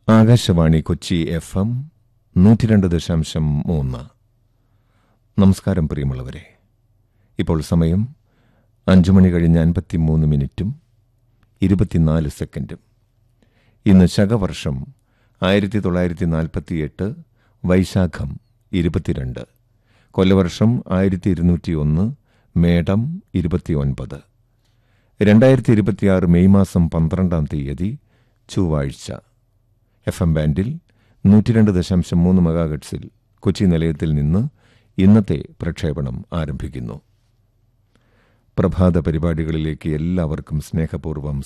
Akashvani Kochi F M നൂറ്റി രണ്ട് ദശാംശം മൂന്ന് നമസ്കാരം പ്രിയമുള്ളവരെ ഇപ്പോൾ സമയം അഞ്ചു മണി കഴിഞ്ഞ് അൻപത്തിമൂന്ന് മിനിറ്റും ഇരുപത്തിനാല് സെക്കൻഡും ഇന്ന് ശകവർഷം ആയിരത്തി തൊള്ളായിരത്തി നാൽപ്പത്തിയെട്ട് വൈശാഖം ഇരുപത്തിരണ്ട് കൊല്ലവർഷം ആയിരത്തി ഇരുന്നൂറ്റി ഒന്ന് മേടം ഇരുപത്തിയൊൻപത് രണ്ടായിരത്തി ഇരുപത്തിയാറ് മെയ് മാസം പന്ത്രണ്ടാം തീയതി ചൊവ്വാഴ്ച എഫ് എം ബാൻഡിൽ നൂറ്റിരണ്ട് ദശാംശം മൂന്ന് മെഗാഗട്സിൽ കൊച്ചി നിലയത്തിൽ നിന്ന് ഇന്നത്തെ പ്രക്ഷേപണം ആരംഭിക്കുന്നു പ്രഭാത പരിപാടികളിലേക്ക് എല്ലാവർക്കും സ്നേഹപൂർവ്വം